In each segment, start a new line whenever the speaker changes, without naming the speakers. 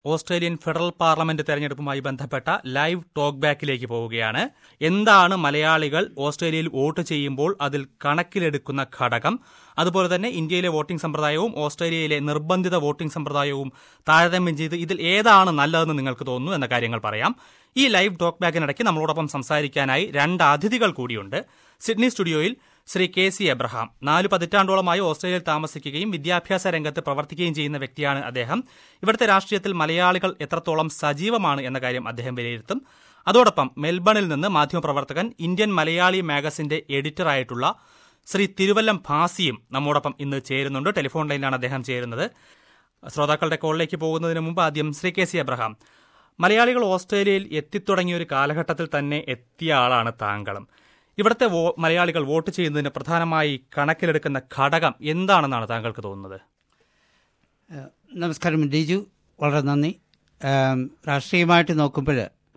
Australian federal parliament തെരഞ്ഞെടുപ്പുമായി ബന്ധപ്പെട്ട live talk ബാക്കിലേക്ക് പോവുകയാണ് എന്താണ് മലയാളികൾ ഓസ്ട്രേലിയയിൽ വോട്ട് ചെയ്യുമ്പോൾ അതിൽ കണക്കിലെടുക്കുന്ന ഘടകം അതുപോലെ തന്നെ ഇന്ത്യയിലെ വോട്ടിംഗ് സമ്പ്രദായവും ഓസ്ട്രേലിയയിലെ നിർബന്ധിത വോട്ടിംഗ് സമ്പ്രദായവും താരതമ്യം ചെയ്ത് ഇതിൽ ഏതാണ് നല്ലതെന്ന് നിങ്ങൾക്ക് തോന്നുന്നു എന്ന കാര്യങ്ങൾ പറയാം ഈ ലൈവ് ടോക്ക് ബാക്കിനിടയ്ക്ക് നമ്മളോടൊപ്പം സംസാരിക്കാനായി രണ്ട് അതിഥികൾ കൂടിയുണ്ട് സിഡ്നി സ്റ്റുഡിയോയിൽ ശ്രീ കെ സി എബ്രഹാം നാല് പതിറ്റാണ്ടോളമായി ഓസ്ട്രേലിയയിൽ താമസിക്കുകയും വിദ്യാഭ്യാസ രംഗത്ത് പ്രവർത്തിക്കുകയും ചെയ്യുന്ന വ്യക്തിയാണ് അദ്ദേഹം ഇവിടുത്തെ രാഷ്ട്രീയത്തിൽ മലയാളികൾ എത്രത്തോളം സജീവമാണ് എന്ന കാര്യം അദ്ദേഹം വിലയിരുത്തും അതോടൊപ്പം മെൽബണിൽ നിന്ന് മാധ്യമപ്രവർത്തകൻ ഇന്ത്യൻ മലയാളി മാഗസിന്റെ എഡിറ്ററായിട്ടുള്ള ശ്രീ തിരുവല്ലം ഭാസിയും നമ്മോടൊപ്പം ഇന്ന് ചേരുന്നുണ്ട് ടെലിഫോൺ ലൈനിലാണ് അദ്ദേഹം ചേരുന്നത് ശ്രോതാക്കളുടെ കോളിലേക്ക് പോകുന്നതിന് മുമ്പ് ആദ്യം ശ്രീ കെ സി എബ്രഹാം മലയാളികൾ ഓസ്ട്രേലിയയിൽ എത്തിത്തുടങ്ങിയ ഒരു കാലഘട്ടത്തിൽ തന്നെ എത്തിയ ആളാണ് താങ്കളും ഇവിടുത്തെ വോ- മലയാളികൾ വോട്ട് ചെയ്യുന്നതിന് പ്രധാനമായി കണക്കിലെടുക്കുന്ന ഘടകം എന്താണെന്നാണ് താങ്കൾക്ക് തോന്നുന്നത്
ഏഹ് നമസ്കാരം ഡിജു വളരെ നന്ദി ഏം, രാഷ്ട്രീയമായിട്ട് നോക്കുമ്പോൾ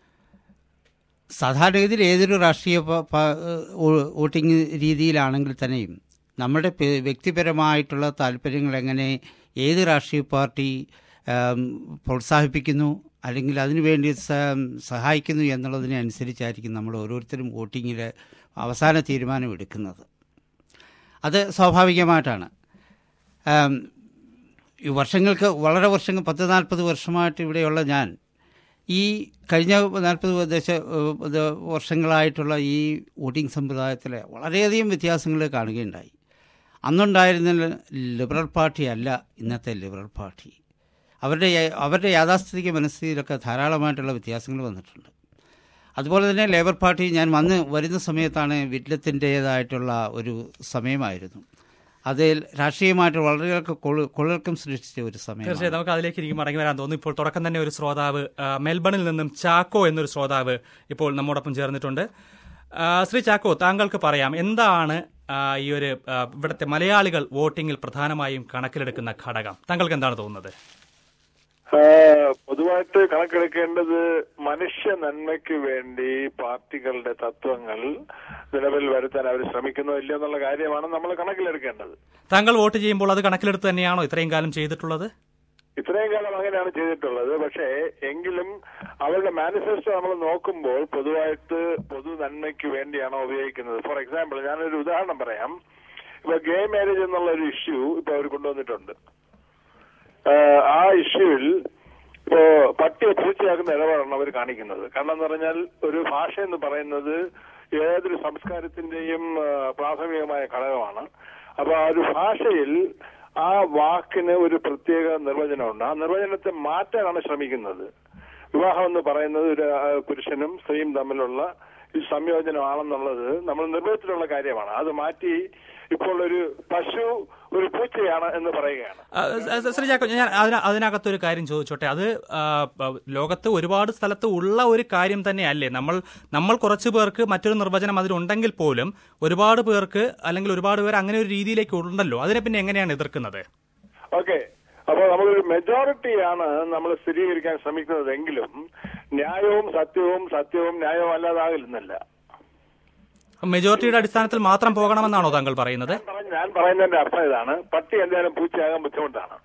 സാധാരണഗതിയിൽ ഏതൊരു രാഷ്ട്രീയ പ- പ- വോ- വോട്ടിംഗ് രീതിയിലാണെങ്കിൽ തന്നെയും നമ്മുടെ പെ- വ്യക്തിപരമായിട്ടുള്ള താല്പര്യങ്ങൾ എങ്ങനെ ഏത് രാഷ്ട്രീയ പാർട്ടി ഏം, പ്രോത്സാഹിപ്പിക്കുന്നു അല്ലെങ്കിൽ അതിനുവേണ്ടി സ- സഹായിക്കുന്നു എന്നുള്ളതിനെ അനുസരിച്ചായിരിക്കും നമ്മൾ ഓരോരുത്തരും വോട്ടിങ്ങിൽ അവസാന തീരുമാനം എടുക്കുന്നത് അത് സ്വാഭാവികമായിട്ടാണ് ഏം, ഈ വർഷങ്ങൾക്ക് വളരെ വർഷങ്ങൾ പത്ത് നാൽപ്പത് വർഷമായിട്ട് ഇവിടെയുള്ള ഞാൻ ഈ കഴിഞ്ഞ നാൽപ്പത് ദശ ഇത് വർഷങ്ങളായിട്ടുള്ള ഈ വോട്ടിംഗ് സമ്പ്രദായത്തിൽ വളരെയധികം വ്യത്യാസങ്ങൾ കാണുകയുണ്ടായി അന്നുണ്ടായിരുന്ന ലിബറൽ പാർട്ടി അല്ല ഇന്നത്തെ ലിബറൽ പാർട്ടി അവരുടെ യ- അവരുടെ യാഥാസ്ഥിതിക മനസ്ഥിതിയിലൊക്കെ ധാരാളമായിട്ടുള്ള വ്യത്യാസങ്ങൾ വന്നിട്ടുണ്ട് അതുപോലെ തന്നെ ലേബർ പാർട്ടി ഞാൻ വന്ന് വരുന്ന സമയത്താണ് വിറ്റ്ലത്തിൻ്റേതായിട്ടുള്ള ഒരു സമയമായിരുന്നു അതിൽ രാഷ്ട്രീയമായിട്ട് വളരെയേറെ കൊള- കൊള്ളക്കം സൃഷ്ടിച്ച ഒരു സമയം
തീർച്ചയായും നമുക്ക് അതിലേക്ക് എനിക്ക് മടങ്ങി വരാൻ തോന്നുന്നു ഇപ്പോൾ തുടക്കം തന്നെ ഒരു ശ്രോതാവ് ആ, മെൽബണിൽ നിന്നും ചാക്കോ എന്നൊരു ശ്രോതാവ് ഇപ്പോൾ നമ്മോടൊപ്പം ചേർന്നിട്ടുണ്ട് ആ, ശ്രീ ചാക്കോ താങ്കൾക്ക് പറയാം എന്താണ് ആ, ഈ ഒരു ആ, ഇവിടുത്തെ മലയാളികൾ വോട്ടിംഗിൽ പ്രധാനമായും കണക്കിലെടുക്കുന്ന ഘടകം താങ്കൾക്ക് എന്താണ് തോന്നുന്നത്
ആ, പൊതുവായിട്ട് കണക്കെടുക്കേണ്ടത് മനുഷ്യ നന്മയ്ക്ക് വേണ്ടി പാർട്ടികളുടെ തത്വങ്ങൾ നിലവിൽ വരുത്താൻ അവർ ശ്രമിക്കുന്നോ ഇല്ലയോ എന്നുള്ള കാര്യമാണ് നമ്മൾ കണക്കിലെടുക്കേണ്ടത്
താങ്കൾ വോട്ട് ചെയ്യുമ്പോൾ അത് കണക്കിലെടുത്ത് തന്നെയാണോ ഇത്രയും കാലം ചെയ്തിട്ടുള്ളത്
ഇത്രയും കാലം അങ്ങനെയാണ് ചെയ്തിട്ടുള്ളത് പക്ഷേ എങ്കിലും അവരുടെ മാനിഫെസ്റ്റോ നമ്മൾ നോക്കുമ്പോൾ പൊതുവായിട്ട് പൊതു നന്മയ്ക്ക് വേണ്ടിയാണോ ഉപയോഗിക്കുന്നത് ഫോർ എക്സാമ്പിൾ ഞാനൊരു ഉദാഹരണം പറയാം ഇപ്പൊ ഗേ മാരേജ് എന്നുള്ള ഒരു ഇഷ്യൂ ഇപ്പൊ അവർ കൊണ്ടുവന്നിട്ടുണ്ട് ആഹ് ആ ഇഷ്യൂവിൽ ഇപ്പോ പട്ടിയെ പൂച്ചയാക്കുന്ന ഇടപാടാണ് അവർ കാണിക്കുന്നത് കാരണം എന്ന് പറഞ്ഞാൽ ഒരു ഭാഷ എന്ന് പറയുന്നത് ഏതൊരു സംസ്കാരത്തിന്റെയും ആഹ് പ്രാഥമികമായ ഘടകമാണ് അപ്പൊ ആ ഒരു ഭാഷയിൽ ആ വാക്കിന് ഒരു പ്രത്യേക നിർവചനമുണ്ട് ആ നിർവചനത്തെ മാറ്റാനാണ് ശ്രമിക്കുന്നത് വിവാഹം എന്ന് പറയുന്നത് ഒരു ആ, പുരുഷനും സ്ത്രീയും തമ്മിലുള്ള ഈ സംയോജനമാണെന്നുള്ളത് നമ്മൾ നിർവചനത്തിലുള്ള കാര്യമാണ് അത് മാറ്റി ഇപ്പോൾ ഒരു പശു ഒരു പൂച്ചയാണ് എന്ന് പറയുകയാണ്
ആ, സ- ശ്രീ ചാക്കോ ഞാൻ അതിന അതിനകത്തൊരു കാര്യം ചോദിച്ചോട്ടെ അത് ആ, പ- ലോകത്ത് ഒരുപാട് സ്ഥലത്ത് ഉള്ള ഒരു കാര്യം തന്നെയല്ലേ നമ്മൾ നമ്മൾ കുറച്ച് പേർക്ക് മറ്റൊരു നിർവചനം അതിലുണ്ടെങ്കിൽ പോലും ഒരുപാട് പേർക്ക് അല്ലെങ്കിൽ ഒരുപാട് പേർ അങ്ങനെ ഒരു രീതിയിലേക്ക് ഉണ്ടല്ലോ അതിനെ പിന്നെ എങ്ങനെയാണ് എതിർക്കുന്നത്
ഓക്കെ അപ്പോൾ നമ്മളൊരു മെജോറിറ്റിയാണ് നമ്മൾ സ്ഥിരീകരിക്കാൻ ശ്രമിക്കുന്നതെങ്കിലും ന്യായവും സത്യവും സത്യവും ന്യായവും അല്ലാതാകില്ലെന്നല്ല
മെജോറിറ്റിയുടെ അടിസ്ഥാനത്തിൽ മാത്രം പോകണമെന്നാണോ താങ്കൾ പറയുന്നത്
ഞാൻ പറഞ്ഞ- ഞാൻ പറയുന്നതിന്റെ അർത്ഥം ഇതാണ് പട്ടി എന്തായാലും പൂച്ചയാകാൻ ബുദ്ധിമുട്ടാണ്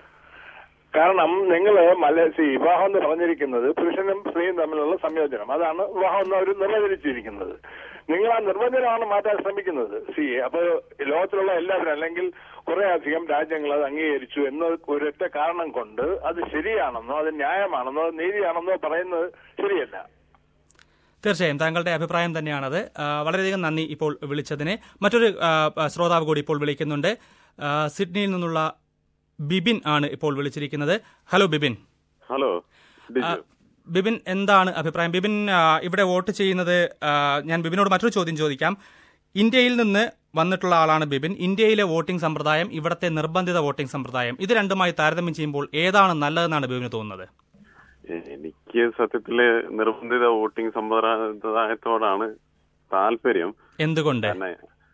കാരണം നിങ്ങൾ മല സി വിവാഹം എന്ന് പറഞ്ഞിരിക്കുന്നത് പുരുഷനും സ്ത്രീയും തമ്മിലുള്ള സംയോജനം അതാണ് വിവാഹം എന്ന് അവർ നിർവചിച്ചിരിക്കുന്നത് നിങ്ങൾ ആ നിർവചനമാണ് മാറ്റാൻ ശ്രമിക്കുന്നത് സി അപ്പൊ ലോകത്തിലുള്ള എല്ലാവരും അല്ലെങ്കിൽ കുറെ അധികം രാജ്യങ്ങൾ അത് അംഗീകരിച്ചു എന്ന ഒരൊറ്റ കാരണം കൊണ്ട് അത് ശരിയാണെന്നോ അത് ന്യായമാണെന്നോ അത് നീതിയാണെന്നോ പറയുന്നത് ശരിയല്ല
തീർച്ചയായും താങ്കളുടെ അഭിപ്രായം തന്നെയാണത് ആ, വളരെയധികം നന്ദി ഇപ്പോൾ വിളിച്ചതിന് മറ്റൊരു ആ, ആ, ശ്രോതാവ് കൂടി ഇപ്പോൾ വിളിക്കുന്നുണ്ട് ആ, സിഡ്നിയിൽ നിന്നുള്ള ബിബിൻ ആണ് ഇപ്പോൾ വിളിച്ചിരിക്കുന്നത് ഹലോ ബിബിൻ
ഹലോ
ആ, ബിബിൻ എന്താണ് അഭിപ്രായം ബിബിൻ ആ, ഇവിടെ വോട്ട് ചെയ്യുന്നത് ആ, ഞാൻ ബിബിനോട് മറ്റൊരു ചോദ്യം ചോദിക്കാം ഇന്ത്യയിൽ നിന്ന് വന്നിട്ടുള്ള ആളാണ് ബിബിൻ ഇന്ത്യയിലെ വോട്ടിംഗ് സമ്പ്രദായം ഇവിടത്തെ നിർബന്ധിത വോട്ടിംഗ് സമ്പ്രദായം ഇത് രണ്ടുമായി താരതമ്യം ചെയ്യുമ്പോൾ ഏതാണ് നല്ലതെന്നാണ് ബിബിന് തോന്നുന്നത്
എനിക്ക് സത്യത്തില് നിർബന്ധിത വോട്ടിംഗ് സമ്പ്രദായത്തോടാണ് താല്പര്യം
എന്തുകൊണ്ട്
തന്നെ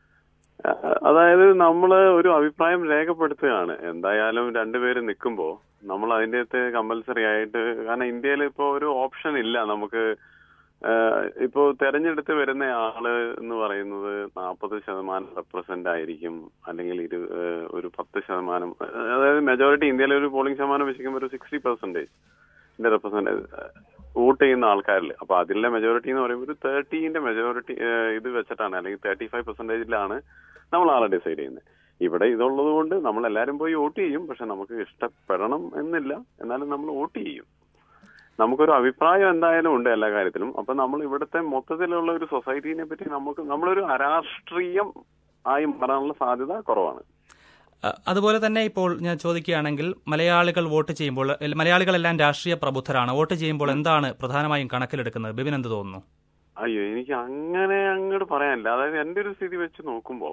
ആ, അതായത് നമ്മള് ഒരു അഭിപ്രായം രേഖപ്പെടുത്തുകയാണ് എന്തായാലും രണ്ടുപേര് നിൽക്കുമ്പോ നമ്മൾ അതിന്റെ അകത്ത് കമ്പൽസറി ആയിട്ട് കാരണം ഇന്ത്യയിൽ ഇപ്പോ ഒരു ഓപ്ഷൻ ഇല്ല നമുക്ക് ആ, ഇപ്പോ തെരഞ്ഞെടുത്ത് വരുന്ന ആള് എന്ന് പറയുന്നത് നാൽപ്പത് ശതമാനം റെപ്രസെന്റ് ആയിരിക്കും അല്ലെങ്കിൽ ഇരു ആ, ഒരു പത്ത് ശതമാനം അതായത് മെജോറിറ്റി ഇന്ത്യയിലെ ഒരു പോളിംഗ് ശതമാനം വെച്ചിരിക്കുമ്പോൾ ഒരു സിക്സ്റ്റി പെർസെന്റേജ് റെപ്രസെന്റ് വോട്ട് ചെയ്യുന്ന ആൾക്കാരിൽ അപ്പൊ അതിലെ മെജോറിറ്റി എന്ന് പറയുമ്പോൾ ഒരു തേർട്ടീന്റെ മെജോറിറ്റി ഇത് വെച്ചിട്ടാണ് അല്ലെങ്കിൽ തേർട്ടി ഫൈവ് പെർസെന്റേജിലാണ് നമ്മൾ ആളെ ഡിസൈഡ് ചെയ്യുന്നത് ഇവിടെ ഇതുള്ളത് കൊണ്ട് നമ്മൾ എല്ലാവരും പോയി വോട്ട് ചെയ്യും പക്ഷെ നമുക്ക് ഇഷ്ടപ്പെടണം എന്നില്ല എന്നാലും നമ്മൾ വോട്ട് ചെയ്യും നമുക്കൊരു അഭിപ്രായം എന്തായാലും ഉണ്ട് എല്ലാ കാര്യത്തിലും അപ്പൊ നമ്മൾ ഇവിടുത്തെ മൊത്തത്തിലുള്ള ഒരു സൊസൈറ്റിനെ പറ്റി നമുക്ക് നമ്മളൊരു അരാഷ്ട്രീയം ആയി മാറാനുള്ള സാധ്യത കുറവാണ്
അ- അതുപോലെ തന്നെ ഇപ്പോൾ ഞാൻ ചോദിക്കുകയാണെങ്കിൽ മലയാളികൾ വോട്ട് ചെയ്യുമ്പോൾ എൽ- മലയാളികളെല്ലാം രാഷ്ട്രീയ പ്രബുദ്ധരാണ് വോട്ട് ചെയ്യുമ്പോൾ എന്താണ് പ്രധാനമായും കണക്കിലെടുക്കുന്നത് ബിബിൻ എന്ത് തോന്നുന്നു
അയ്യോ എനിക്ക് അങ്ങനെ അങ്ങോട്ട് പറയാനില്ല അതായത് എന്റെ ഒരു സ്ഥിതി വെച്ച് നോക്കുമ്പോൾ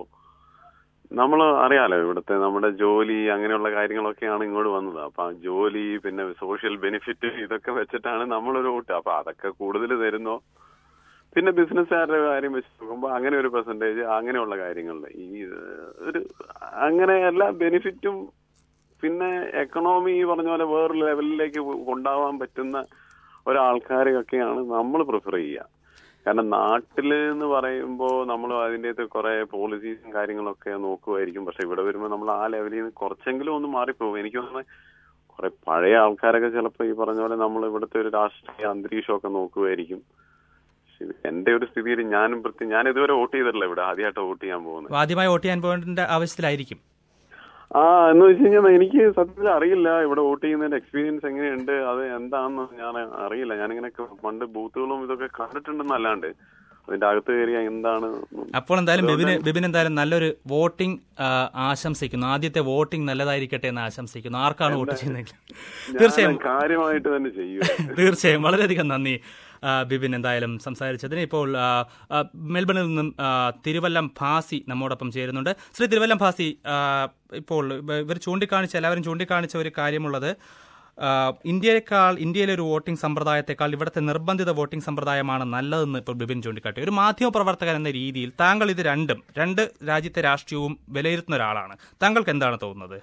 നമ്മൾ അറിയാലോ ഇവിടുത്തെ നമ്മുടെ ജോലി അങ്ങനെയുള്ള കാര്യങ്ങളൊക്കെയാണ് ഇങ്ങോട്ട് വന്നത് അപ്പൊ ആ ജോലി പിന്നെ സോഷ്യൽ ബെനിഫിറ്റ് ഇതൊക്കെ വെച്ചിട്ടാണ് നമ്മളൊരു വോട്ട് അപ്പൊ അതൊക്കെ കൂടുതൽ തരുന്നോ പിന്നെ ബിസിനസ്സുകാരുടെ കാര്യം വെച്ച് നോക്കുമ്പോൾ അങ്ങനെ ഒരു പെർസെന്റേജ് അങ്ങനെയുള്ള കാര്യങ്ങളിൽ ഈ ഏഹ്, ഒരു അങ്ങനെ എല്ലാ ബെനിഫിറ്റും പിന്നെ എക്കണോമി ഈ പറഞ്ഞ പോലെ വേറെ ലെവലിലേക്ക് കൊണ്ടുപോകാൻ പറ്റുന്ന ഒരാൾക്കാരെയൊക്കെയാണ് നമ്മൾ പ്രിഫർ ചെയ്യുക കാരണം നാട്ടില് എന്ന് പറയുമ്പോൾ നമ്മൾ അതിൻ്റെ അകത്ത് കുറെ പോളിസീസും കാര്യങ്ങളൊക്കെ നോക്കുമായിരിക്കും പക്ഷെ ഇവിടെ വരുമ്പോൾ നമ്മൾ ആ ലെവലിൽ നിന്ന് കുറച്ചെങ്കിലും ഒന്ന് മാറിപ്പോകും എനിക്ക് തോന്നുന്നത് കുറെ പഴയ ആൾക്കാരൊക്കെ ചിലപ്പോൾ ഈ പറഞ്ഞ പോലെ നമ്മൾ ഇവിടുത്തെ ഒരു രാഷ്ട്രീയ അന്തരീക്ഷമൊക്കെ നോക്കുമായിരിക്കും പക്ഷെ ഇത് എന്റെ ഒരു സ്ഥിതിയിൽ ഞാനും പ്രത്യേകം ഞാൻ ഇതുവരെ വോട്ട് ചെയ്തിട്ടില്ല ഇവിടെ ആദ്യമായിട്ട് വോട്ട് ചെയ്യാൻ പോകുന്നത്
അപ്പോൾ ആദ്യമായി വോട്ട് ചെയ്യാൻ പോകേണ്ട ആവശ്യത്തിലായിരിക്കും
ആ എന്ന് വെച്ച് കഴിഞ്ഞാൽ എനിക്ക് സത്യത്തിൽ അറിയില്ല ഇവിടെ വോട്ട് ചെയ്യുന്നതിന്റെ എക്സ്പീരിയൻസ് എങ്ങനെയുണ്ട് അത് എന്താണെന്ന് ഞാൻ അറിയില്ല ഞാനിങ്ങനെ പണ്ട് ബൂത്തുകളും ഇതൊക്കെ കണ്ടിട്ടുണ്ടെന്നല്ലാണ്ട് അതിന്റെ അകത്ത് കയറിയ എന്താണ്
അപ്പോൾ എന്തായാലും ബിബിന് ബിബിൻ എന്തായാലും നല്ലൊരു വോട്ടിംഗ് ആ, ആശംസിക്കുന്നു ആദ്യത്തെ വോട്ടിംഗ് നല്ലതായിരിക്കട്ടെ എന്ന് ആശംസിക്കുന്നു ആർക്കാണ് വോട്ട് ചെയ്യുന്നത് തീർച്ചയായും
ഞാൻ കാര്യമായിട്ട് തന്നെ ചെയ്യും
തീർച്ചയായും വളരെയധികം നന്ദി ആ, ബിബിൻ എന്തായാലും സംസാരിച്ചതിന് ഇപ്പോൾ ആ, ആ, മെൽബണിൽ നിന്നും ആ, തിരുവല്ലം ഭാസി നമ്മോടൊപ്പം ചേരുന്നുണ്ട് ശ്രീ തിരുവല്ലം ഭാസി ആ, ഇപ്പോൾ ഇവ- ഇവർ ചൂണ്ടിക്കാണിച്ച എല്ലാവരും ചൂണ്ടിക്കാണിച്ച ഒരു കാര്യമുള്ളത് ആ, ഇന്ത്യയേക്കാൾ ഇന്ത്യയിലെ ഒരു വോട്ടിംഗ് സമ്പ്രദായത്തെക്കാൾ ഇവിടുത്തെ നിർബന്ധിത വോട്ടിംഗ് സമ്പ്രദായമാണ് നല്ലതെന്ന് ഇപ്പോൾ ബിബിൻ ചൂണ്ടിക്കാട്ടി ഒരു മാധ്യമ പ്രവർത്തകൻ എന്ന രീതിയിൽ താങ്കൾ ഇത് രണ്ടും രണ്ട് രാജ്യത്തെ രാഷ്ട്രീയവും വിലയിരുത്തുന്ന ഒരാളാണ് താങ്കൾക്ക് എന്താണ് തോന്നുന്നത്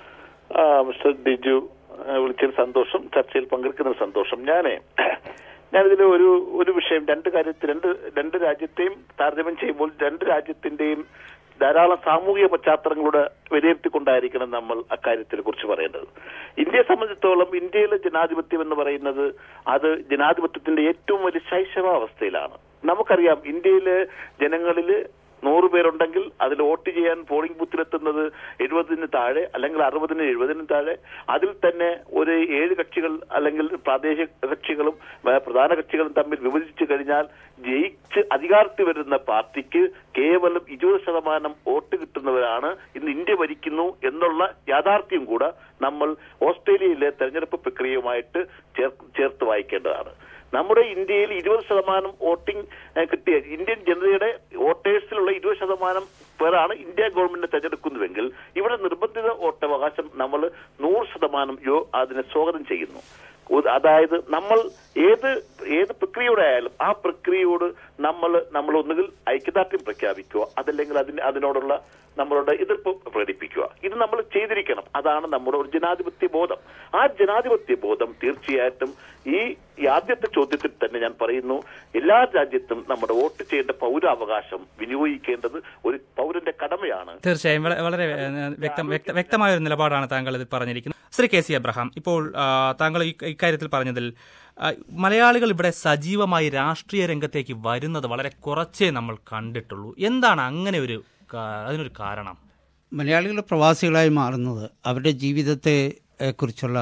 ആ, മിസ്റ്റർ ഡിജു ആ, വിളിച്ചതിൽ സന്തോഷം ചർച്ചയിൽ പങ്കെടുക്കുന്നതിൽ സന്തോഷം ഞാനേ ഞാനിതിൽ ഒരു ഒരു വിഷയം രണ്ട് കാര്യത്തിൽ രണ്ട് രണ്ട് രാജ്യത്തെയും താരതമ്യം ചെയ്യുമ്പോൾ രണ്ട് രാജ്യത്തിന്റെയും ധാരാളം സാമൂഹിക പശ്ചാത്തലങ്ങളുടെ വിലയിരുത്തിക്കൊണ്ടായിരിക്കണം നമ്മൾ അക്കാര്യത്തെ കുറിച്ച് പറയേണ്ടത് ഇന്ത്യയെ സംബന്ധിച്ചിടത്തോളം ഇന്ത്യയിലെ ജനാധിപത്യം എന്ന് പറയുന്നത് അത് ജനാധിപത്യത്തിന്റെ ഏറ്റവും വലിയ ശൈശവാവസ്ഥയിലാണ് നമുക്കറിയാം ഇന്ത്യയിലെ ജനങ്ങളില് നൂറ് പേരുണ്ടെങ്കിൽ അതിൽ വോട്ട് ചെയ്യാൻ പോളിംഗ് ബൂത്തിലെത്തുന്നത് എഴുപതിന് താഴെ അല്ലെങ്കിൽ അറുപതിന് എഴുപതിന് താഴെ അതിൽ തന്നെ ഒരു ഏഴ് കക്ഷികൾ അല്ലെങ്കിൽ പ്രാദേശിക കക്ഷികളും ഏഹ്, പ്രധാന കക്ഷികളും തമ്മിൽ വിഭജിച്ചു കഴിഞ്ഞാൽ ജയിച്ച് അധികാരത്തിൽ വരുന്ന പാർട്ടിക്ക് കേവലം ഇരുപത് ശതമാനം വോട്ട് കിട്ടുന്നവരാണ് ഇന്ന് ഇന്ത്യ ഭരിക്കുന്നു എന്നുള്ള യാഥാർത്ഥ്യം കൂടെ നമ്മൾ ഓസ്ട്രേലിയയിലെ തെരഞ്ഞെടുപ്പ് പ്രക്രിയയുമായിട്ട് ചേർ- ചേർത്ത് വായിക്കേണ്ടതാണ് നമ്മുടെ ഇന്ത്യയിൽ ഇരുപത് ശതമാനം വോട്ടിംഗ് ഏഹ്, കിട്ടിയ ഇന്ത്യൻ ജനതയുടെ വോട്ടേഴ്സിലുള്ള ഇരുപത് ശതമാനം പേരാണ് ഇന്ത്യ ഗവൺമെന്റിനെ തെരഞ്ഞെടുക്കുന്നുവെങ്കിൽ ഇവിടെ നിർബന്ധിത വോട്ടവകാശം നമ്മൾ നൂറ് ശതമാനം യോ അതിനെ സ്വാഗതം ചെയ്യുന്നു ഉ- അതായത് നമ്മൾ ഏത് ഏത് പ്രക്രിയയുടെ ആയാലും ആ പ്രക്രിയയോട് നമ്മൾ നമ്മൾ ഒന്നുകിൽ ഐക്യദാർഢ്യം പ്രഖ്യാപിക്കുക അതല്ലെങ്കിൽ അതിന് അതിനോടുള്ള നമ്മളുടെ എതിർപ്പ് പ്രകടിപ്പിക്കുക ഇത് നമ്മൾ ചെയ്തിരിക്കണം അതാണ് നമ്മുടെ ഒരു ജനാധിപത്യ ബോധം ആ ജനാധിപത്യ ബോധം തീർച്ചയായിട്ടും ഈ ഈ ആദ്യത്തെ ചോദ്യത്തിൽ തന്നെ ഞാൻ പറയുന്നു എല്ലാ രാജ്യത്തും നമ്മുടെ വോട്ട് ചെയ്യേണ്ട പൗരാവകാശം വിനിയോഗിക്കേണ്ടത് ഒരു പൗരന്റെ കടമയാണ്
തീർച്ചയായും വള- വളരെ ഏഹ്, വ്യക്തം വ്യക്ത- വ്യക്തമായ ഒരു നിലപാടാണ് താങ്കൾ ഇതിൽ പറഞ്ഞിരിക്കുന്നത് ശ്രീ കെ സി അബ്രഹാം ഇപ്പോൾ ആ, താങ്കൾ ഈ- ഇക്കാര്യത്തിൽ പറഞ്ഞതിൽ ആ, മലയാളികൾ ഇവിടെ സജീവമായി രാഷ്ട്രീയ രംഗത്തേക്ക് വരുന്നത് വളരെ കുറച്ചേ നമ്മൾ കണ്ടിട്ടുള്ളൂ എന്താണ് അങ്ങനെ ഒരു കാ- അതിനൊരു കാരണം
മലയാളികൾ പ്രവാസികളായി മാറുന്നത് അവരുടെ ജീവിതത്തെ ഏ, കുറിച്ചുള്ള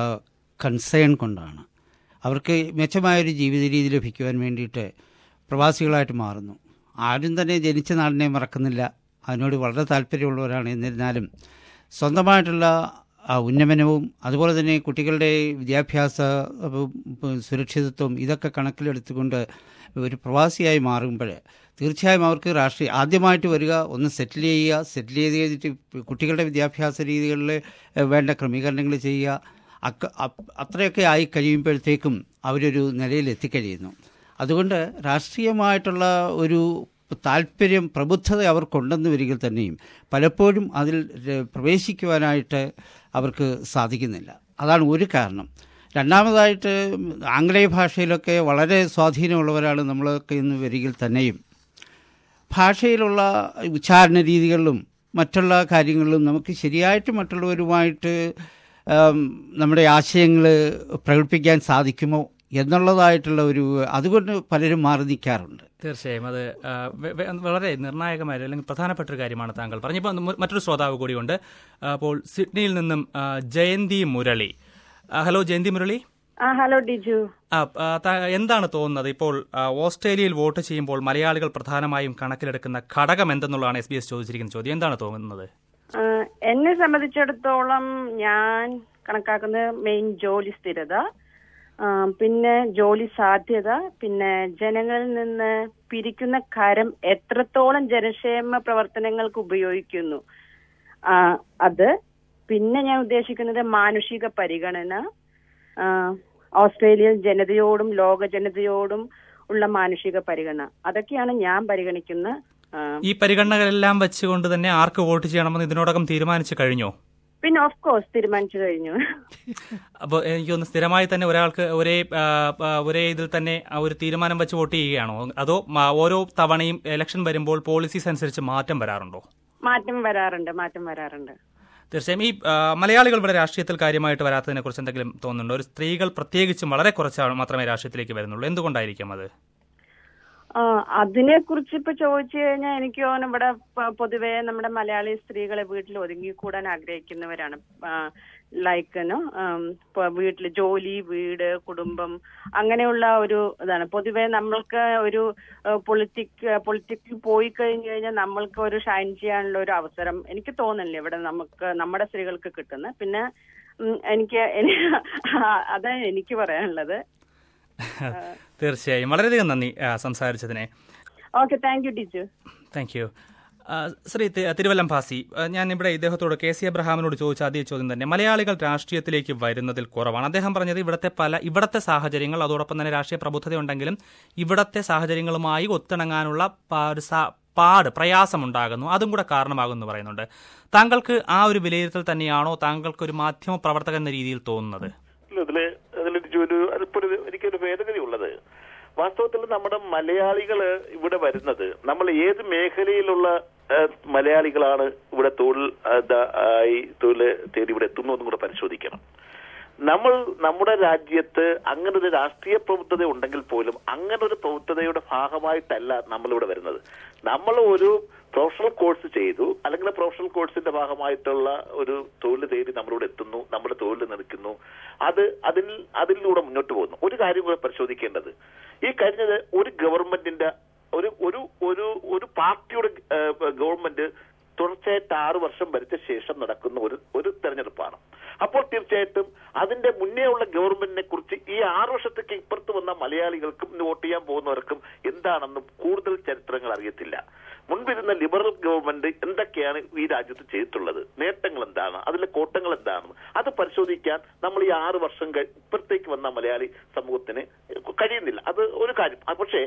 കൺസേൺ കൊണ്ടാണ് അവർക്ക് മെച്ചമായൊരു ജീവിത രീതി ലഭിക്കുവാൻ വേണ്ടിയിട്ട് പ്രവാസികളായിട്ട് മാറുന്നു ആരും തന്നെ ജനിച്ച നാടിനെ മറക്കുന്നില്ല അതിനോട് വളരെ താല്പര്യമുള്ളവരാണ് എന്നിരുന്നാലും സ്വന്തമായിട്ടുള്ള ആ ഉന്നമനവും അതുപോലെ തന്നെ കുട്ടികളുടെ വിദ്യാഭ്യാസ ഉം, ഉം, സുരക്ഷിതത്വം ഇതൊക്കെ കണക്കിലെടുത്തുകൊണ്ട് ഒരു പ്രവാസിയായി മാറുമ്പോൾ തീർച്ചയായും അവർക്ക് രാഷ്ട്രീയ ആദ്യമായിട്ട് വരിക ഒന്ന് സെറ്റിൽ ചെയ്യുക സെറ്റിൽ ചെയ്ത് കഴിഞ്ഞിട്ട് കുട്ടികളുടെ വിദ്യാഭ്യാസ രീതികളിൽ ഏഹ്, വേണ്ട ക്രമീകരണങ്ങൾ ചെയ്യുക അക്ക അപ്- അത്രയൊക്കെ ആയി കഴിയുമ്പോഴത്തേക്കും അവരൊരു നിലയിൽ എത്തിക്കഴിയുന്നു അതുകൊണ്ട് രാഷ്ട്രീയമായിട്ടുള്ള ഒരു താല്പര്യം പ്രബുദ്ധത അവർക്കുണ്ടെന്ന് വരികിൽ തന്നെയും പലപ്പോഴും അതിൽ ര- പ്രവേശിക്കുവാനായിട്ട് അവർക്ക് സാധിക്കുന്നില്ല അതാണ് ഒരു കാരണം രണ്ടാമതായിട്ട് ആംഗ്ലേയ ഭാഷയിലൊക്കെ വളരെ സ്വാധീനമുള്ളവരാണ് നമ്മളൊക്കെ ഇന്ന് വരികിൽ തന്നെയും ഭാഷയിലുള്ള ഉച്ചാരണ രീതികളിലും മറ്റുള്ള കാര്യങ്ങളിലും നമുക്ക് ശരിയായിട്ട് മറ്റുള്ളവരുമായിട്ട് ആം, നമ്മുടെ ആശയങ്ങൾ പ്രകടിപ്പിക്കാൻ സാധിക്കുമോ എന്നുള്ളതായിട്ടുള്ള ഒരു അതുകൊണ്ട് പലരും മാറി നിൽക്കാറുണ്ട്
തീർച്ചയായും അത് ആ, വെ- വെ- വളരെ നിർണായകമായ അല്ലെങ്കിൽ പ്രധാനപ്പെട്ട ഒരു കാര്യമാണ് താങ്കൾ പറഞ്ഞപ്പോൾ മ- മറ്റൊരു ശ്രോതാവ് കൂടിയുണ്ട് ആ, അപ്പോൾ സിഡ്നിയിൽ നിന്നും ആ, ജയന്തി മുരളി ആ, ഹലോ ജയന്തി മുരളി
ആ ഹലോ ഡിജു
ആ, ആ, ത- എന്താണ് തോന്നുന്നത് ഇപ്പോൾ ആ, ഓസ്ട്രേലിയയിൽ വോട്ട് ചെയ്യുമ്പോൾ മലയാളികൾ പ്രധാനമായും കണക്കിലെടുക്കുന്ന ഘടകം എന്തെന്നുള്ളതാണ് എസ് ബി എസ് ചോദിച്ചിരിക്കുന്ന ചോദ്യം എന്താണ് തോന്നുന്നത്
ആ, എന്നെ സംബന്ധിച്ചിടത്തോളം ഞാൻ കണക്കാക്കുന്നത് മെയിൻ ജോലി സ്ഥിരത ആ, പിന്നെ ജോലി സാധ്യത പിന്നെ ജനങ്ങളിൽ നിന്ന് പിരിക്കുന്ന കരം എത്രത്തോളം ജനക്ഷേമ പ്രവർത്തനങ്ങൾക്ക് ഉപയോഗിക്കുന്നു ആ, അത് പിന്നെ ഞാൻ ഉദ്ദേശിക്കുന്നത് മാനുഷിക പരിഗണന ആ, ഓസ്ട്രേലിയൻ ജനതയോടും ലോക ജനതയോടും ഉള്ള മാനുഷിക പരിഗണന അതൊക്കെയാണ് ഞാൻ പരിഗണിക്കുന്ന ആ,
ഈ പരിഗണനകളെല്ലാം വെച്ചുകൊണ്ട് തന്നെ ആർക്ക് വോട്ട് ചെയ്യണമെന്ന് ഇതിനോടകം തീരുമാനിച്ചു കഴിഞ്ഞോ
പിന്നെ ഓഫ് കോഴ്സ് തീരുമാനിച്ചു കഴിഞ്ഞു
അപ്പോൾ എനിക്ക് തോന്നുന്നു സ്ഥിരമായി തന്നെ ഒരാൾക്ക് ഒരേ ആ, ആ, ഒരേ ഇതിൽ തന്നെ ആ ഒരു തീരുമാനം വെച്ച് വോട്ട് ചെയ്യുകയാണോ അതോ മ- ഓരോ തവണയും ഇലക്ഷൻ വരുമ്പോൾ പോളിസീസ് അനുസരിച്ച് മാറ്റം വരാറുണ്ടോ
മാറ്റം വരാറുണ്ട് മാറ്റം വരാറുണ്ട്
തീർച്ചയായും ഈ ആ, മലയാളികൾ ഇവിടെ രാഷ്ട്രീയത്തിൽ കാര്യമായിട്ട് വരാത്തതിനെ കുറിച്ച് എന്തെങ്കിലും തോന്നുന്നുണ്ടോ ഒരു സ്ത്രീകൾ പ്രത്യേകിച്ചും വളരെ കുറച്ച് മാത്രമേ രാഷ്ട്രീയത്തിലേക്ക് വരുന്നുള്ളൂ എന്തുകൊണ്ടായിരിക്കും അത്
ആ അതിനെ കുറിച്ച് ഇപ്പൊ ചോദിച്ചു കഴിഞ്ഞാൽ എനിക്ക് തോന്നുന്നു ഇവിടെ പ- പൊതുവെ നമ്മുടെ മലയാളി സ്ത്രീകളെ വീട്ടിൽ ഒതുങ്ങിക്കൂടാൻ ആഗ്രഹിക്കുന്നവരാണ് ലൈക്ക് ഇപ്പൊ വീട്ടിൽ ജോലി വീട് കുടുംബം അങ്ങനെയുള്ള ഒരു ഇതാണ് പൊതുവെ നമ്മൾക്ക് ഒരു പൊളിറ്റിക് പൊളിറ്റിക്കിൽ പോയി കഴിഞ്ഞു കഴിഞ്ഞാൽ നമ്മൾക്ക് ഒരു ഷൈൻ ചെയ്യാനുള്ള ഒരു അവസരം എനിക്ക് തോന്നുന്നില്ല ഇവിടെ നമുക്ക് നമ്മുടെ സ്ത്രീകൾക്ക് കിട്ടുന്നത് പിന്നെ ഉം, എനിക്ക് എനി- അതാണ് എനിക്ക് പറയാനുള്ളത്
തീർച്ചയായും വളരെയധികം നന്ദി ആ, സംസാരിച്ചതിനെ
okay thank you teacher
thank you ആ, ശ്രീ തി- തിരുവല്ലം ഭാസി ആ, ഞാൻ ഇവിടെ ഇദ്ദേഹത്തോട് കെ സി അബ്രഹാമിനോട് ചോദിച്ച ആദ്യ ചോദ്യം തന്നെ മലയാളികൾ രാഷ്ട്രീയത്തിലേക്ക് വരുന്നതിൽ കുറവാണ് അദ്ദേഹം പറഞ്ഞത് ഇവിടുത്തെ പല ഇവിടുത്തെ സാഹചര്യങ്ങൾ അതോടൊപ്പം തന്നെ രാഷ്ട്രീയ പ്രബുദ്ധത ഉണ്ടെങ്കിലും ഇവിടുത്തെ സാഹചര്യങ്ങളുമായി ഒത്തിണങ്ങാനുള്ള പ- ഒരു സാ- പാട് പ്രയാസമുണ്ടാകുന്നു അതും കൂടെ കാരണമാകുമെന്ന് പറയുന്നുണ്ട് താങ്കൾക്ക് ആ ഒരു വിലയിരുത്തൽ തന്നെയാണോ താങ്കൾക്ക് ഒരു മാധ്യമ പ്രവർത്തകൻ എന്ന രീതിയിൽ തോന്നുന്നത്
ഇല്ല, ഇതില് അതിലൊരു ഒരു അതിപ്പോ ഒരു എനിക്കൊരു ഭേദഗതി ഉള്ളത് വാസ്തവത്തിൽ നമ്മുടെ മലയാളികള് ഇവിടെ വരുന്നത് നമ്മൾ ഏത് മേഖലയിലുള്ള ഏഹ്, മലയാളികളാണ് ഇവിടെ തൊഴിൽ ആ, ദ- ആയി തൊഴിൽ തേടി ഇവിടെ എത്തുന്നു എന്നും കൂടെ പരിശോധിക്കണം നമ്മൾ നമ്മുടെ രാജ്യത്ത് അങ്ങനെ ഒരു രാഷ്ട്രീയ പ്രബുദ്ധത ഉണ്ടെങ്കിൽ പോലും അങ്ങനെ ഒരു പ്രബുദ്ധതയുടെ ഭാഗമായിട്ടല്ല നമ്മളിവിടെ വരുന്നത് നമ്മൾ ഒരു പ്രൊഫഷണൽ കോഴ്സ് ചെയ്തു അല്ലെങ്കിൽ പ്രൊഫഷണൽ കോഴ്സിന്റെ ഭാഗമായിട്ടുള്ള ഒരു തൊഴിൽ തേടി നമ്മളിവിടെ എത്തുന്നു നമ്മുടെ തൊഴിൽ നിൽക്കുന്നു അത് അതിൽ അതിലൂടെ മുന്നോട്ട് പോകുന്നു ഒരു കാര്യം കൂടെ പരിശോധിക്കേണ്ടത് ഈ കഴിഞ്ഞത് ഒരു ഗവൺമെന്റിന്റെ ഒരു ഒരു ഒരു ഒരു പാർട്ടിയുടെ ഏഹ്, ഗവൺമെന്റ് തുടർച്ചയായിട്ട് ആറു വർഷം ഭരിച്ച ശേഷം നടക്കുന്ന ഒരു ഒരു തെരഞ്ഞെടുപ്പാണ് അപ്പോൾ തീർച്ചയായിട്ടും അതിന്റെ മുന്നേ ഉള്ള ഗവൺമെന്റിനെ കുറിച്ച് ഈ ആറു വർഷത്തേക്ക് ഇപ്പുറത്ത് വന്ന മലയാളികൾക്കും ഇന്ന് വോട്ട് ചെയ്യാൻ പോകുന്നവർക്കും എന്താണെന്ന് കൂടുതൽ ചരിത്രങ്ങൾ അറിയത്തില്ല മുൻപിരുന്ന ലിബറൽ ഗവൺമെന്റ് എന്തൊക്കെയാണ് ഈ രാജ്യത്ത് ചെയ്തിട്ടുള്ളത് നേട്ടങ്ങൾ എന്താണ് അതിലെ കോട്ടങ്ങൾ എന്താണ് അത് പരിശോധിക്കാൻ നമ്മൾ ഈ ആറ് വർഷം കഴി- ഇപ്പുറത്തേക്ക് വന്ന മലയാളി സമൂഹത്തിന് കഴിയുന്നില്ല അത് ഒരു കാര്യം അത് പക്ഷേ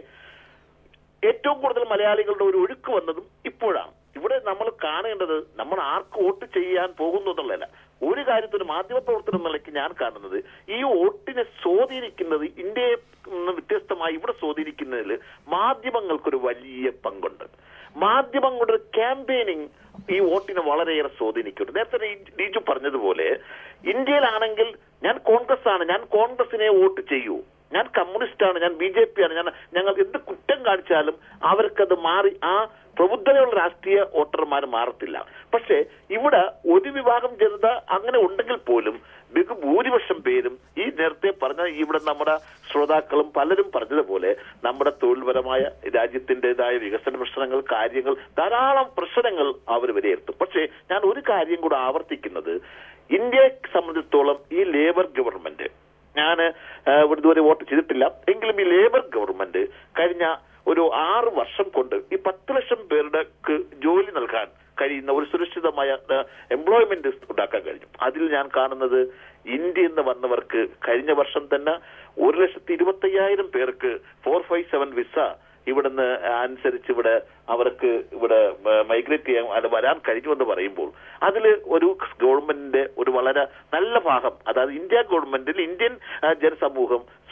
ഏറ്റവും കൂടുതൽ മലയാളികളുടെ ഒരു ഒഴുക്ക് വന്നതും ഇപ്പോഴാണ് ഇവിടെ നമ്മൾ കാണേണ്ടത് നമ്മൾ ആർക്ക് വോട്ട് ചെയ്യാൻ പോകുന്നു എന്നുള്ളതല്ല ഒരു കാര്യത്തിന് മാധ്യമപ്രവർത്തനം എന്ന നിലയ്ക്ക് ഞാൻ കാണുന്നത് ഈ വോട്ടിനെ സ്വാധീനിക്കുന്നത് ഇന്ത്യയെ നിന്ന് വ്യത്യസ്തമായി ഇവിടെ സ്വാധീനിക്കുന്നതിൽ മാധ്യമങ്ങൾക്കൊരു വലിയ പങ്കുണ്ട് മാധ്യമങ്ങളുടെ ഒരു ക്യാമ്പയിനിങ് ഈ വോട്ടിനെ വളരെയേറെ സ്വാധീനിക്കുന്നുണ്ട് നേരത്തെ ഈ ഡീജു പറഞ്ഞതുപോലെ ഇന്ത്യയിലാണെങ്കിൽ ഞാൻ കോൺഗ്രസ് ആണ് ഞാൻ കോൺഗ്രസിനെ വോട്ട് ചെയ്യൂ ഞാൻ കമ്മ്യൂണിസ്റ്റ് ആണ് ഞാൻ ബി ജെ പി ആണ് ഞാൻ ഞങ്ങൾ എന്ത് കുറ്റം കാണിച്ചാലും അവർക്കത് മാറി ആ പ്രബുദ്ധതയുള്ള രാഷ്ട്രീയ വോട്ടർമാർ മാറത്തില്ല പക്ഷേ ഇവിടെ ഒരു വിഭാഗം ജനത അങ്ങനെ ഉണ്ടെങ്കിൽ പോലും ബഹുഭൂരിപക്ഷം പേരും ഈ നേരത്തെ പറഞ്ഞ ഇവിടെ നമ്മുടെ ശ്രോതാക്കളും പലരും പറഞ്ഞതുപോലെ നമ്മുടെ തൊഴിൽപരമായ രാജ്യത്തിൻ്റെതായ വികസന പ്രശ്നങ്ങൾ കാര്യങ്ങൾ ധാരാളം പ്രശ്നങ്ങൾ അവർ വിലയിരുത്തും പക്ഷേ ഞാൻ ഒരു കാര്യം കൂടെ ആവർത്തിക്കുന്നത് ഇന്ത്യയെ സംബന്ധിച്ചിടത്തോളം ഈ ലേബർ ഗവൺമെന്റ് ഞാൻ ഇതുവരെ വോട്ട് ചെയ്തിട്ടില്ല എങ്കിലും ഈ ലേബർ ഗവൺമെന്റ് കഴിഞ്ഞ ഒരു ആറ് വർഷം കൊണ്ട് ഈ പത്ത് ലക്ഷം പേരുടെ ജോലി നൽകാൻ കഴിയുന്ന ഒരു സുരക്ഷിതമായ എംപ്ലോയ്മെന്റ് ഉണ്ടാക്കാൻ കഴിഞ്ഞു അതിൽ ഞാൻ കാണുന്നത് ഇന്ത്യയിൽ നിന്ന് വന്നവർക്ക് കഴിഞ്ഞ വർഷം തന്നെ ഒരു ലക്ഷത്തി ഇരുപത്തയ്യായിരം പേർക്ക് ഫോർ ഫൈവ് സെവൻ വിസ ഇവിടുന്ന് അനുസരിച്ച് ഇവിടെ അവർക്ക് ഇവിടെ മൈഗ്രേറ്റ് ചെയ്യാൻ അത് വരാൻ കഴിഞ്ഞുവെന്ന് പറയുമ്പോൾ അതിൽ ഒരു ഗവൺമെന്റിന്റെ ഒരു വളരെ നല്ല ഭാഗം അതായത് ഇന്ത്യ ഗവൺമെന്റിൽ ഇന്ത്യൻ ആ, ജനസമൂഹം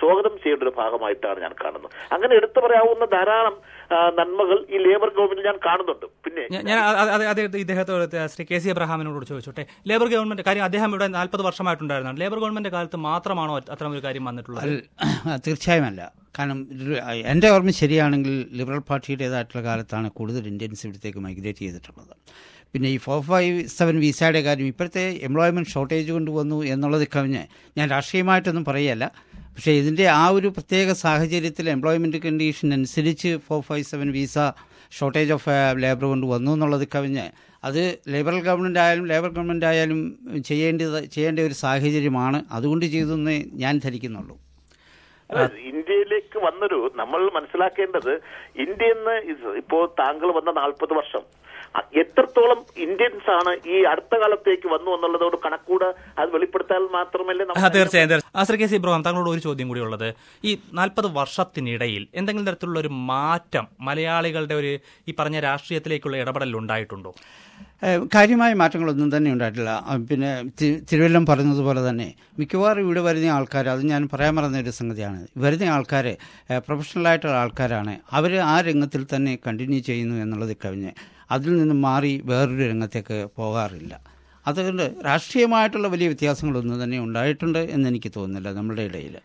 സ്വാഗതം ചെയ്യേണ്ട ഒരു ഭാഗമായിട്ടാണ് ഞാൻ കാണുന്നത് അങ്ങനെ എടുത്തു പറയാവുന്ന ധാരാളം ആ, നന്മകൾ ഈ ലേബർ ഗവൺമെന്റ് ഞാൻ കാണുന്നുണ്ട് പിന്നെ
ഞാൻ- ഞാൻ അ- അ- അതെ ഇദ്ദേഹത്തോട് ശ്രീ കെ സി എബ്രഹാമിനോട് ചോദിച്ചോട്ടെ ലേബർ ഗവൺമെന്റ് കാര്യം അദ്ദേഹം ഇവിടെ നാൽപ്പത് വർഷമായിട്ടുണ്ടായിരുന്നു ലേബർ ഗവൺമെന്റ് കാലത്ത് മാത്രമാണോ അത്തരം ഒരു കാര്യം വന്നിട്ടുള്ളത്
അല്ല, തീർച്ചയായും അല്ല കാരണം ല- എൻ്റെ ഓർമ്മ ശരിയാണെങ്കിൽ ലിബറൽ പാർട്ടിയുടേതായിട്ടുള്ള കാലത്താണ് കൂടുതൽ ഇന്ത്യൻസ് ഇവിടത്തേക്ക് മൈഗ്രേറ്റ് ചെയ്തിട്ടുള്ളത് പിന്നെ ഈ ഫോർ ഫൈവ് സെവൻ വിസയുടെ കാര്യം ഇപ്പോഴത്തെ എംപ്ലോയ്മെൻറ്റ് ഷോർട്ടേജ് കൊണ്ടുവന്നു എന്നുള്ളത് കവിഞ്ഞ് ഞാൻ രാഷ്ട്രീയമായിട്ടൊന്നും പറയല്ല പക്ഷേ ഇതിൻ്റെ ആ ഒരു പ്രത്യേക സാഹചര്യത്തിൽ എംപ്ലോയ്മെൻറ്റ് കണ്ടീഷൻ അനുസരിച്ച് four five seven visa shortage of labour കൊണ്ട് വന്നു എന്നുള്ളത് കവിഞ്ഞ് അത് ലേബറൽ ഗവൺമെൻറ് ആയാലും ലേബർ ഗവൺമെൻറ് ആയാലും ചെയ്യേണ്ടത് ചെയ്യേണ്ട ഒരു സാഹചര്യമാണ് അതുകൊണ്ട് ചെയ്തെന്ന് ഞാൻ ധരിക്കുന്നുള്ളൂ
അല്ല, ഇന്ത്യയിലേക്ക് വന്നൊരു നമ്മൾ മനസ്സിലാക്കേണ്ടത് ഇന്ത്യന്ന് ഇപ്പോ താങ്കൾ വന്ന നാൽപ്പത് വർഷം അ- എത്രത്തോളം ഇന്ത്യൻസ് ആണ് ഈ അടുത്ത കാലത്തേക്ക് വന്നു എന്നുള്ളതോട് കണക്കൂടെ അത് വെളിപ്പെടുത്താൻ മാത്രമല്ലേ
ആ,
നമുക്ക്
തീർച്ചയായും തീർച്ചയായും. ആ, ശ്രീ കെ സി ഇബ്രാഹിം താങ്കളോട് ഒരു ചോദ്യം കൂടി ഉള്ളത് ഈ നാൽപ്പത് വർഷത്തിനിടയിൽ എന്തെങ്കിലും തരത്തിലുള്ള ഒരു മാറ്റം മലയാളികളുടെ ഒരു ഈ പറഞ്ഞ രാഷ്ട്രീയത്തിലേക്കുള്ള ഇടപെടൽ ഉണ്ടായിട്ടുണ്ടോ
ഏഹ് കാര്യമായ മാറ്റങ്ങളൊന്നും തന്നെ ഉണ്ടായിട്ടില്ല ആ, പിന്നെ തി- തിരുവല്ലം പറഞ്ഞതുപോലെ തന്നെ മിക്കവാറും ഇവിടെ വരുന്ന ആൾക്കാർ അത് ഞാൻ പറയാൻ മറന്ന ഒരു സംഗതിയാണ് വരുന്ന ആൾക്കാർ പ്രൊഫഷണലായിട്ടുള്ള ആൾക്കാരാണ് അവർ ആ രംഗത്തിൽ തന്നെ കണ്ടിന്യൂ ചെയ്യുന്നു എന്നുള്ളത് കവിഞ്ഞ് അതിൽ നിന്നും മാറി വേറൊരു രംഗത്തേക്ക് പോകാറില്ല അതുകൊണ്ട് രാഷ്ട്രീയമായിട്ടുള്ള വലിയ വ്യത്യാസങ്ങളൊന്നും തന്നെ ഉണ്ടായിട്ടുണ്ട് എന്ന് എനിക്ക് തോന്നുന്നില്ല നമ്മുടെ ഇടയിൽ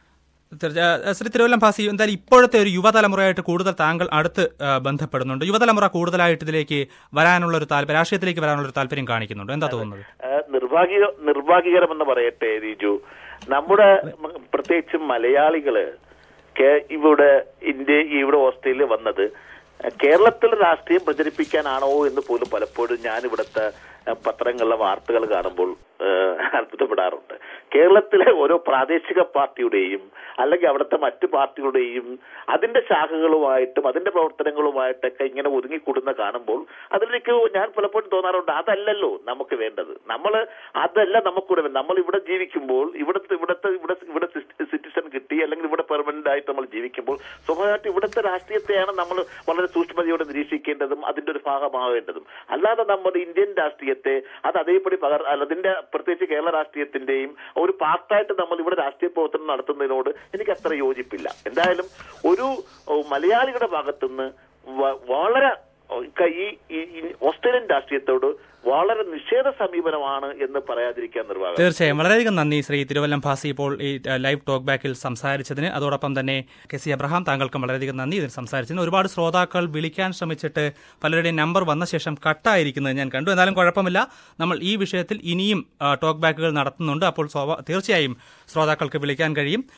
തീർച്ച- ശ്രീ തിരുവല്ലം ഭാസി എന്തായാലും ഇപ്പോഴത്തെ ഒരു യുവതലമുറയായിട്ട് കൂടുതൽ താങ്കൾ അടുത്ത് ആ, ബന്ധപ്പെടുന്നുണ്ട് യുവതലമുറ കൂടുതലായിട്ട് ഇതിലേക്ക് വരാനുള്ള ഒരു താല്പര്യം രാഷ്ട്രീയത്തിലേക്ക് വരാനുള്ള ഒരു താല്പര്യം കാണിക്കുന്നുണ്ട് എന്താ തോന്നുന്നത്
ഏഹ് നിർഭാഗ്യ നിർഭാഗ്യകരമെന്ന് പറയട്ടെ രീജു നമ്മുടെ മ- പ്രത്യേകിച്ചും മലയാളികള് കേ- ഇവിടെ ഇന്ത്യ ഇവിടെ ഓസ്ട്രേലിയ വന്നത് ഏഹ് കേരളത്തിലെ രാഷ്ട്രീയം പ്രചരിപ്പിക്കാനാണോ എന്ന് പോലും പലപ്പോഴും ഞാൻ ഇവിടുത്തെ ഏഹ് പത്രങ്ങളിലെ വാർത്തകൾ കാണുമ്പോൾ ഏഹ് അത്ഭുതപ്പെടാറുണ്ട് കേരളത്തിലെ ഓരോ പ്രാദേശിക പാർട്ടിയുടെയും അല്ലെങ്കിൽ അവിടുത്തെ മറ്റു പാർട്ടികളുടെയും അതിന്റെ ശാഖകളുമായിട്ടും അതിന്റെ പ്രവർത്തനങ്ങളുമായിട്ടൊക്കെ ഇങ്ങനെ ഒതുങ്ങിക്കൂടുന്ന കാണുമ്പോൾ അതിലേക്ക് ഞാൻ പലപ്പോഴും തോന്നാറുണ്ട് അതല്ലല്ലോ നമുക്ക് വേണ്ടത് നമ്മൾ അതല്ല നമുക്കൂടെ വേണ്ടത് നമ്മൾ ഇവിടെ ജീവിക്കുമ്പോൾ ഇവിടുത്തെ ഇവിടുത്തെ ഇവിടെ ഇവിടെ സിറ്റിസൺ കിട്ടി അല്ലെങ്കിൽ ഇവിടെ പെർമനന്റ് ആയിട്ട് നമ്മൾ ജീവിക്കുമ്പോൾ സ്വാഭാവികമായിട്ട് ഇവിടുത്തെ രാഷ്ട്രീയത്തെയാണ് നമ്മൾ വളരെ സൂക്ഷ്മതയോടെ നിരീക്ഷിക്കേണ്ടതും അതിന്റെ ഒരു ഭാഗമാവേണ്ടതും അല്ലാതെ നമ്മുടെ ഇന്ത്യൻ രാഷ്ട്രീയത്തെ അത് അതേപടി പകർ അല്ല, അതിന്റെ പ്രത്യേകിച്ച് കേരള രാഷ്ട്രീയത്തിന്റെയും ഒരു പാർട്ടായിട്ട് നമ്മൾ ഇവിടെ രാഷ്ട്രീയ പ്രവർത്തനം നടത്തുന്നതിനോട് എനിക്ക് അത്ര യോജിപ്പില്ല എന്തായാലും ഒരു ഓ, മലയാളികളുടെ ഭാഗത്തുനിന്ന് വ- വളരെ ഓ, ക- ഈ ഈ- ഈ ഓസ്ട്രേലിയൻ രാഷ്ട്രീയത്തോട് വളരെ നിഷേധ സമീപനമാണ് എന്ന് പറയാതിരിക്കാൻ നിർവാഹം
തീർച്ചയായും വളരെയധികം നന്ദി ശ്രീ തിരുവല്ലം ഭാസി ഇപ്പോൾ ഈ ആ, ലൈവ് ടോക്ക് ബാക്കിൽ സംസാരിച്ചതിന് അതോടൊപ്പം തന്നെ കെ സി അബ്രഹാം താങ്കൾക്കും വളരെയധികം നന്ദി ഇതിന് സംസാരിച്ചതിന് ഒരുപാട് ശ്രോതാക്കൾ വിളിക്കാൻ ശ്രമിച്ചിട്ട് പലരുടെയും നമ്പർ വന്ന ശേഷം കട്ടായിരിക്കുന്നത് ഞാൻ കണ്ടു എന്നാലും കുഴപ്പമില്ല നമ്മൾ ഈ വിഷയത്തിൽ ഇനിയും ആ, ടോക്ക് ബാക്കുകൾ നടത്തുന്നുണ്ട് അപ്പോൾ സ്വാഭാ- തീർച്ചയായും ശ്രോതാക്കൾക്ക് വിളിക്കാൻ കഴിയും